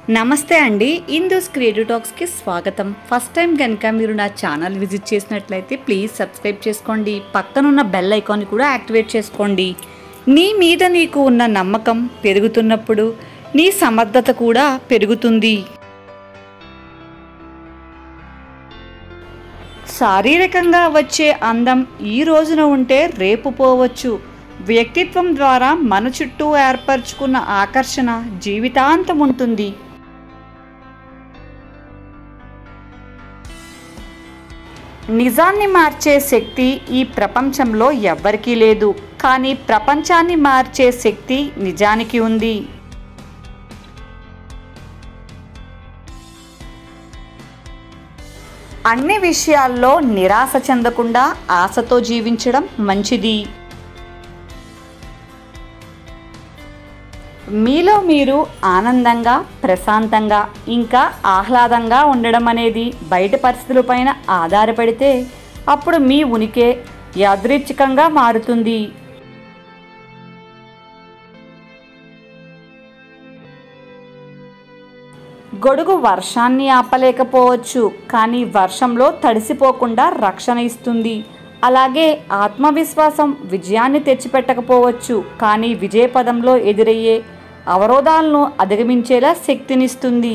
నమస్తే అండి ఇందూస్ క్రియేటివ్ టాక్స్కి స్వాగతం ఫస్ట్ టైం కనుక మీరు నా ఛానల్ విజిట్ చేసినట్లయితే ప్లీజ్ సబ్స్క్రైబ్ చేసుకోండి పక్కనున్న బెల్ ఐకాన్ కూడా యాక్టివేట్ చేసుకోండి నీ మీద నీకు ఉన్న నమ్మకం పెరుగుతున్నప్పుడు నీ సమర్థత కూడా పెరుగుతుంది శారీరకంగా వచ్చే అందం ఈ రోజున ఉంటే రేపు పోవచ్చు వ్యక్తిత్వం ద్వారా మన చుట్టూ ఏర్పరచుకున్న ఆకర్షణ జీవితాంతం ఉంటుంది నిజాన్ని మార్చే శక్తి ఈ ప్రపంచంలో ఎవ్వరికీ లేదు కానీ ప్రపంచాన్ని మార్చే శక్తి నిజానికి ఉంది అన్ని విషయాల్లో నిరాశ చెందకుండా ఆశతో జీవించడం మంచిది మీలో మీరు ఆనందంగా ప్రశాంతంగా ఇంకా ఆహ్లాదంగా ఉండడం అనేది బయట పరిస్థితులపైన ఆధారపడితే అప్పుడు మీ ఉనికి యాదృచ్ఛికంగా మారుతుంది గొడుగు వర్షాన్ని ఆపలేకపోవచ్చు కానీ వర్షంలో తడిసిపోకుండా రక్షణ ఇస్తుంది అలాగే ఆత్మవిశ్వాసం విజయాన్ని తెచ్చిపెట్టకపోవచ్చు కానీ విజయపదంలో ఎదురయ్యే అవరోధాలను అధిగమించేలా శక్తినిస్తుంది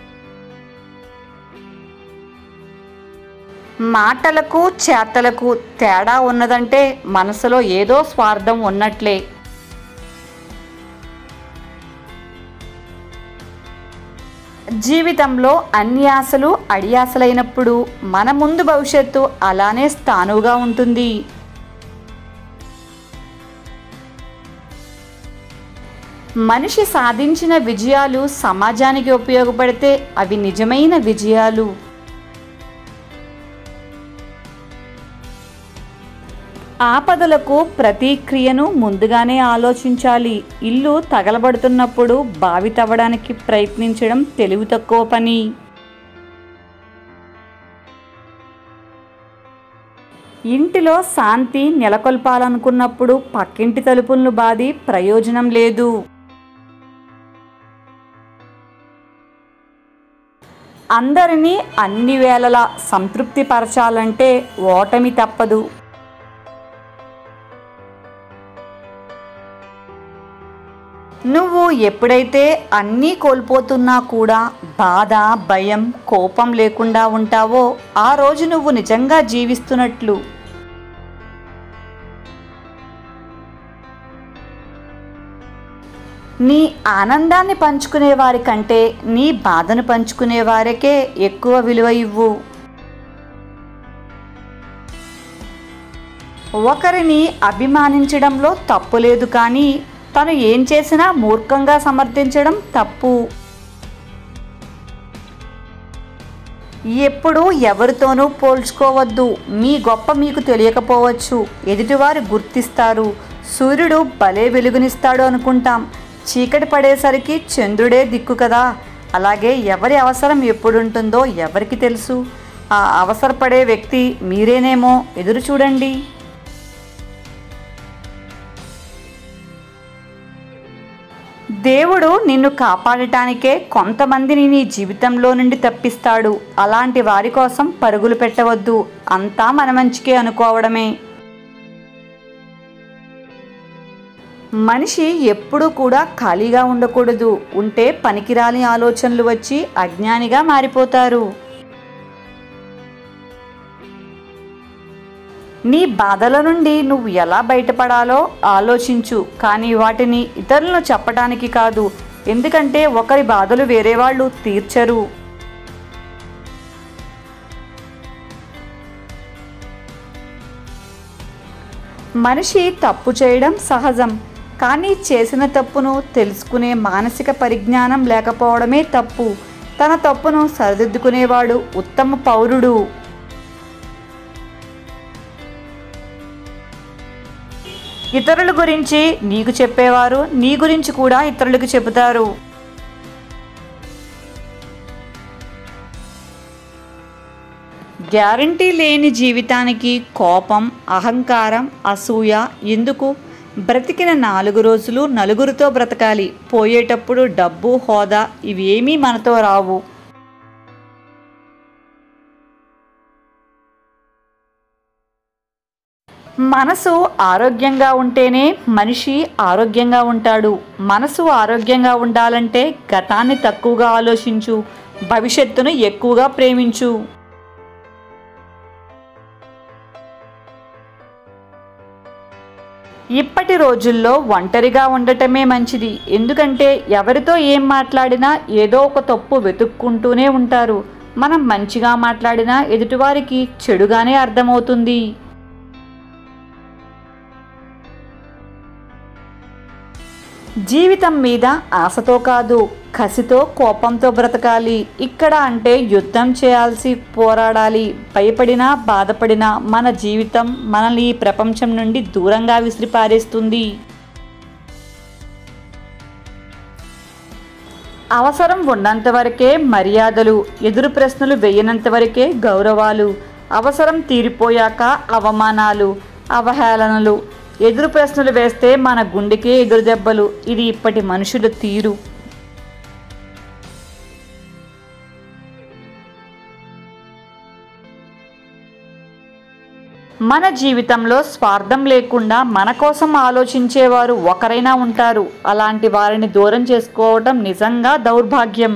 మాటలకు చేతలకు తేడా ఉన్నదంటే మనసులో ఏదో స్వార్థం ఉన్నట్లే జీవితంలో అన్ని ఆశలు అడియాసలైనప్పుడు మన ముందు భవిష్యత్తు అలానే స్థానువుగా ఉంటుంది మనిషి సాధించిన విజయాలు సమాజానికి ఉపయోగపడితే అవి నిజమైన విజయాలు ఆపదలకు ప్రతిక్రియను ముందుగానే ఆలోచించాలి ఇల్లు తగలబడుతున్నప్పుడు బావి తవ్వడానికి ప్రయత్నించడం తెలివి తక్కువ పని ఇంటిలో శాంతి నెలకొల్పాలనుకున్నప్పుడు పక్కింటి తలుపులను బాది ప్రయోజనం లేదు అందరినీ అన్ని వేళలా సంతృప్తిపరచాలంటే ఓటమి తప్పదు నువ్వు ఎప్పుడైతే అన్నీ కోల్పోతున్నా కూడా బాధ భయం కోపం లేకుండా ఉంటావో ఆ రోజు నువ్వు నిజంగా జీవిస్తున్నట్లు నీ ఆనందాన్ని పంచుకునే వారి కంటే నీ బాధను పంచుకునే వారికే ఎక్కువ విలువ ఇవ్వు ఒకరిని అభిమానించడంలో తప్పు లేదు కానీ తను ఏం చేసినా మూర్ఖంగా సమర్థించడం తప్పు ఎప్పుడు ఎవరితోనూ పోల్చుకోవద్దు మీ గొప్ప మీకు తెలియకపోవచ్చు ఎదుటివారు గుర్తిస్తారు సూర్యుడు భలే వెలుగునిస్తాడు అనుకుంటాం చీకటి పడేసరికి చంద్రుడే దిక్కు కదా అలాగే ఎవరి అవసరం ఎప్పుడుంటుందో ఎవరికి తెలుసు ఆ అవసరపడే వ్యక్తి మీరేనేమో ఎదురు చూడండి దేవుడు నిన్ను కాపాడటానికే కొంతమందిని నీ జీవితంలో నుండి తప్పిస్తాడు అలాంటి వారి కోసం పరుగులు పెట్టవద్దు అంతా మన మంచికే అనుకోవడమే మనిషి ఎప్పుడూ కూడా ఖాళీగా ఉండకూడదు ఉంటే పనికిరాని ఆలోచనలు వచ్చి అజ్ఞానిగా మారిపోతారు నీ బాధల నుండి నువ్వు ఎలా బయటపడాలో ఆలోచించు కానీ వాటిని ఇతరులను చెప్పడానికి కాదు ఎందుకంటే ఒకరి బాధలు వేరే వాళ్ళు తీర్చరు మనిషి తప్పు చేయడం సహజం కానీ చేసిన తప్పును తెలుసుకునే మానసిక పరిజ్ఞానం లేకపోవడమే తప్పు తన తప్పును సరిదిద్దుకునేవాడు ఉత్తమ పౌరుడు ఇతరుల గురించి నీకు చెప్పేవారు నీ గురించి కూడా ఇతరులకు చెబుతారు గ్యారంటీ లేని జీవితానికి కోపం అహంకారం అసూయ ఎందుకు బ్రతికిన నాలుగు రోజులు నలుగురితో బ్రతకాలి పోయేటప్పుడు డబ్బు హోదా ఇవేమీ మనతో రావు మనసు ఆరోగ్యంగా ఉంటేనే మనిషి ఆరోగ్యంగా ఉంటాడు మనసు ఆరోగ్యంగా ఉండాలంటే గతాన్ని తక్కువగా ఆలోచించు భవిష్యత్తును ఎక్కువగా ప్రేమించు ఇప్పటి రోజుల్లో ఒంటరిగా ఉండటమే మంచిది ఎందుకంటే ఎవరితో ఏం మాట్లాడినా ఏదో ఒక తప్పు వెతుక్కుంటూనే ఉంటారు మనం మంచిగా మాట్లాడినా ఎదుటివారికి చెడుగానే అర్థమవుతుంది జీవితం మీద ఆశతో కాదు కసితో కోపంతో బ్రతకాలి ఇక్కడ అంటే యుద్ధం చేయాల్సి పోరాడాలి భయపడినా బాధపడినా మన జీవితం మనల్ని ఈ ప్రపంచం నుండి దూరంగా విసిరిపారేస్తుంది అవసరం ఉన్నంత వరకే మర్యాదలు ఎదురు ప్రశ్నలు వేయనంత వరకే గౌరవాలు అవసరం తీరిపోయాక అవమానాలు అవహేళనలు ఎదురు ప్రశ్నలు వేస్తే మన గుండెకే ఎదురు దెబ్బలు ఇది ఇప్పటి మనుషుల తీరు మన జీవితంలో స్వార్థం లేకుండా మన కోసం ఆలోచించేవారు ఒకరైనా ఉంటారు అలాంటి వారిని దూరం చేసుకోవడం నిజంగా దౌర్భాగ్యం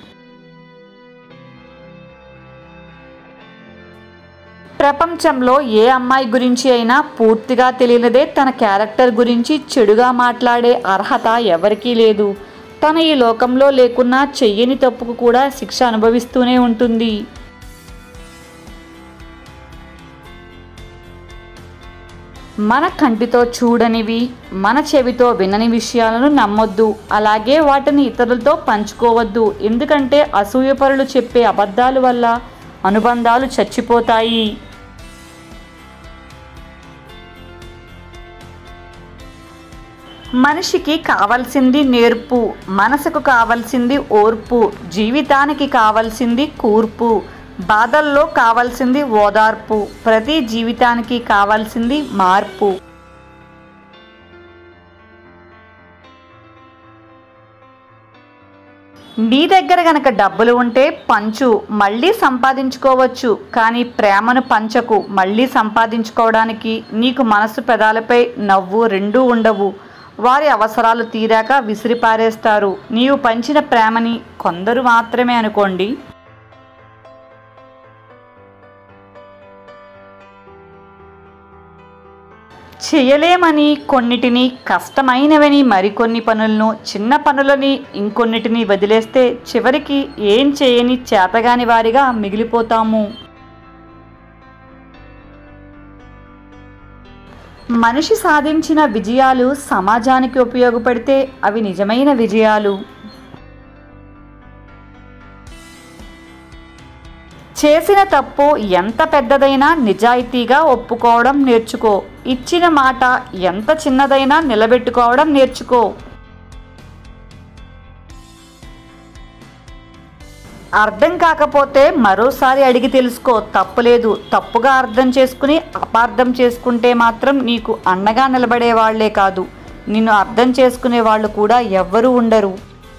ప్రపంచంలో ఏ అమ్మాయి గురించి అయినా పూర్తిగా తెలియనిదే తన క్యారెక్టర్ గురించి చెడుగా మాట్లాడే అర్హత ఎవరికీ లేదు తన ఈ లోకంలో లేకున్నా చెయ్యని తప్పుకు కూడా శిక్ష అనుభవిస్తూనే ఉంటుంది మన కంటితో చూడనివి మన చెవితో వినని విషయాలను నమ్మొద్దు అలాగే వాటిని ఇతరులతో పంచుకోవద్దు ఎందుకంటే అసూయపరులు చెప్పే అబద్ధాల వల్ల అనుబంధాలు చచ్చిపోతాయి మనిషికి కావలసింది నేర్పు మనసుకు కావలసింది ఓర్పు జీవితానికి కావలసింది కూర్పు బాధల్లో కావలసింది ఓదార్పు ప్రతి జీవితానికి కావాల్సింది మార్పు నీ దగ్గర గనక డబ్బులు ఉంటే పంచు మళ్ళీ సంపాదించుకోవచ్చు కానీ ప్రేమను పంచకు మళ్ళీ సంపాదించుకోవడానికి నీకు మనసు పెదాలపై నవ్వు రెండూ ఉండవు వారి అవసరాలు తీరాక విసిరిపారేస్తారు నీవు పంచిన ప్రేమని కొందరు మాత్రమే అనుకోండి చేయలేమని కొన్నిటిని కష్టమైనవని మరికొన్ని పనులను చిన్న పనులని ఇంకొన్నిటిని వదిలేస్తే చివరికి ఏం చేయని చేతగాని వారిగా మిగిలిపోతాము మనిషి సాధించిన విజయాలు సమాజానికి ఉపయోగపడితే అవి నిజమైన విజయాలు చేసిన తప్పు ఎంత పెద్దదైనా నిజాయితీగా ఒప్పుకోవడం నేర్చుకో ఇచ్చిన మాట ఎంత చిన్నదైనా నిలబెట్టుకోవడం నేర్చుకో అర్థం కాకపోతే మరోసారి అడిగి తెలుసుకో తప్పులేదు తప్పుగా అర్థం చేసుకుని అపార్థం చేసుకుంటే మాత్రం నీకు అండగా నిలబడే వాళ్లే కాదు నిన్ను అర్థం చేసుకునే వాళ్ళు కూడా ఎవ్వరూ ఉండరు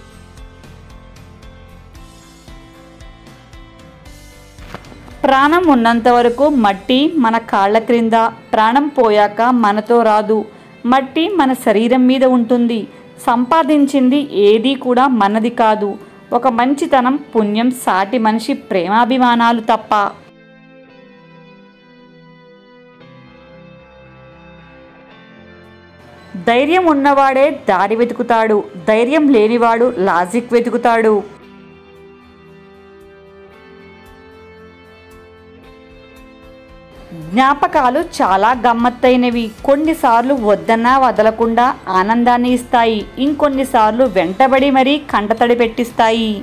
ప్రాణం ఉన్నంత వరకు మట్టి మన కాళ్ళ క్రింద ప్రాణం పోయాక మనతో రాదు మట్టి మన శరీరం మీద ఉంటుంది సంపాదించింది ఏదీ కూడా మనది కాదు ఒక మంచితనం పుణ్యం సాటి మనిషి ప్రేమాభిమానాలు తప్ప ధైర్యం ఉన్నవాడే దారి వెతుకుతాడు ధైర్యం లేనివాడు లాజిక్ వెతుకుతాడు జ్ఞాపకాలు చాలా గమ్మత్తైనవి కొన్నిసార్లు వద్దన్నా వదలకుండా ఆనందాన్ని ఇస్తాయి ఇంకొన్నిసార్లు వెంటబడి మరీ కంటతడి పెట్టిస్తాయి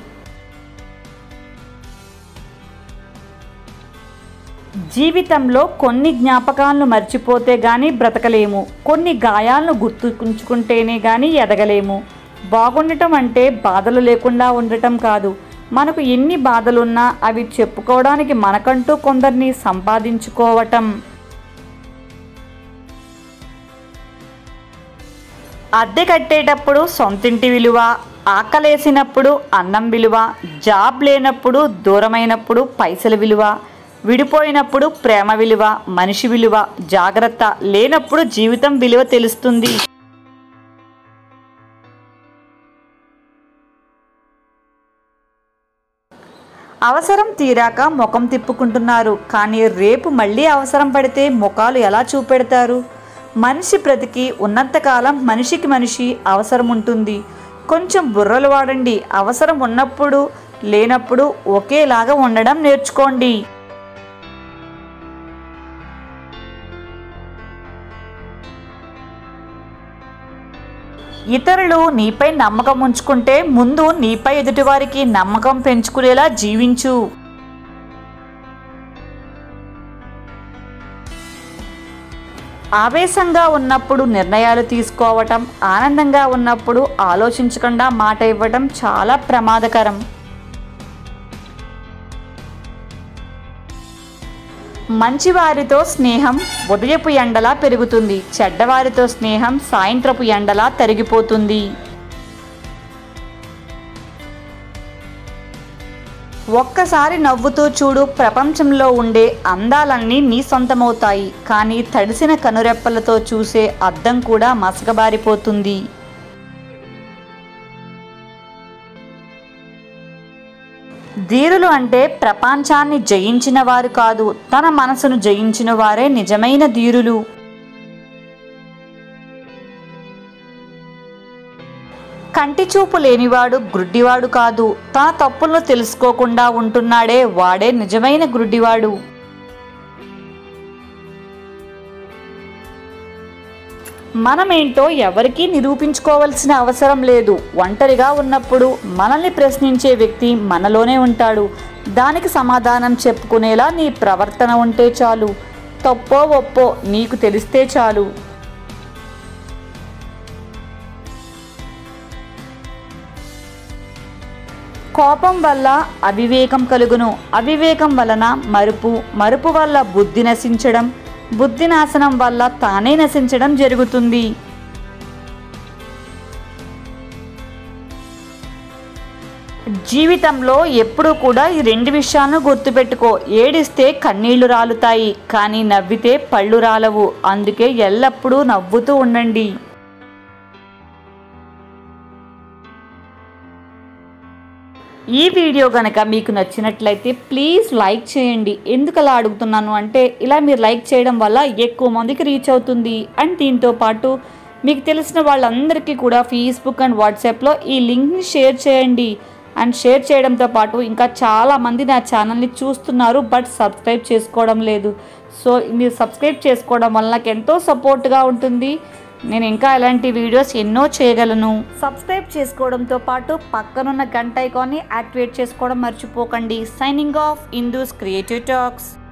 జీవితంలో కొన్ని జ్ఞాపకాలను మర్చిపోతే గానీ బ్రతకలేము కొన్ని గాయాలను గుర్తుంచుకుంటేనే గానీ ఎదగలేము బాగుండటం అంటే బాధలు లేకుండా ఉండటం కాదు మనకు ఎన్ని బాధలున్నా అవి చెప్పుకోవడానికి మనకంటూ కొందరిని సంపాదించుకోవటం అద్దె కట్టేటప్పుడు సొంతింటి విలువ ఆకలేసినప్పుడు అన్నం విలువ జాబ్ లేనప్పుడు దూరమైనప్పుడు పైసల విలువ విడిపోయినప్పుడు ప్రేమ విలువ మనిషి విలువ జాగ్రత్త లేనప్పుడు జీవితం విలువ తెలుస్తుంది అవసరం తీరాక ముఖం తిప్పుకుంటున్నారు కానీ రేపు మళ్ళీ అవసరం పడితే ముఖాలు ఎలా చూపెడతారు మనిషి బ్రతికి ఉన్నంతకాలం మనిషికి మనిషి అవసరం ఉంటుంది కొంచెం బుర్రలు వాడండి అవసరం ఉన్నప్పుడు లేనప్పుడు ఒకేలాగా ఉండడం నేర్చుకోండి ఇతరులు నీపై నమ్మకం ఉంచుకుంటే ముందు నీపై ఎదుటివారికి నమ్మకం పెంచుకునేలా జీవించు ఆవేశంగా ఉన్నప్పుడు నిర్ణయాలు తీసుకోవటం ఆనందంగా ఉన్నప్పుడు ఆలోచించకుండా మాట ఇవ్వటం చాలా ప్రమాదకరం మంచివారితో స్నేహం ఉదయపు ఎండలా పెరుగుతుంది చెడ్డవారితో స్నేహం సాయంత్రపు ఎండలా తరిగిపోతుంది ఒక్కసారి నవ్వుతూ చూడు ప్రపంచంలో ఉండే అందాలన్నీ నీ సొంతమవుతాయి కానీ తడిసిన కనురెప్పలతో చూసే అద్దం కూడా మసకబారిపోతుంది ధీరులు అంటే ప్రపంచాన్ని జయించిన వారు కాదు తన మనసును జయించిన వారే నిజమైన ధీరులు కంటి చూపు లేనివాడు గ్రుడ్డివాడు కాదు తన తప్పులను తెలుసుకోకుండా ఉంటున్నాడే వాడే నిజమైన గ్రుడ్డివాడు మనమేంటో ఎవరికీ నిరూపించుకోవాల్సిన అవసరం లేదు ఒంటరిగా ఉన్నప్పుడు మనల్ని ప్రశ్నించే వ్యక్తి మనలోనే ఉంటాడు దానికి సమాధానం చెప్పుకునేలా నీ ప్రవర్తన ఉంటే చాలు తప్పో ఒప్పో నీకు తెలిస్తే చాలు కోపం వల్ల అవివేకం కలుగును అవివేకం వలన మరుపు మరుపు వల్ల బుద్ధి నశించడం బుద్ధి నాశనం వల్ల తానే నశించడం జరుగుతుంది జీవితంలో ఎప్పుడూ కూడా ఈ రెండు విషయాలను గుర్తుపెట్టుకో ఏడిస్తే కన్నీళ్లు రాలుతాయి కానీ నవ్వితే పళ్ళు రాలవు అందుకే ఎల్లప్పుడూ నవ్వుతూ ఉండండి ఈ వీడియో కనుక మీకు నచ్చినట్లయితే ప్లీజ్ లైక్ చేయండి ఎందుకు అలా అడుగుతున్నాను అంటే ఇలా మీరు లైక్ చేయడం వల్ల ఎక్కువ మందికి రీచ్ అవుతుంది అండ్ దీంతో పాటు మీకు తెలిసిన వాళ్ళందరికీ కూడా ఫేస్బుక్ అండ్ వాట్సాప్లో ఈ లింక్ని షేర్ చేయండి అండ్ షేర్ చేయడంతో పాటు ఇంకా చాలామంది నా ఛానల్ని చూస్తున్నారు బట్ సబ్స్క్రైబ్ చేసుకోవడం లేదు సో మీరు సబ్స్క్రైబ్ చేసుకోవడం వల్ల నాకు ఎంతో సపోర్ట్గా ఉంటుంది నేను ఇంకా ఇలాంటి వీడియోస్ ఎన్నో చేయగలను సబ్స్క్రైబ్ చేసుకోవడంతో పాటు పక్కనున్న గంట ఐకాన్ని యాక్టివేట్ చేసుకోవడం మర్చిపోకండి signing off Indus creative talks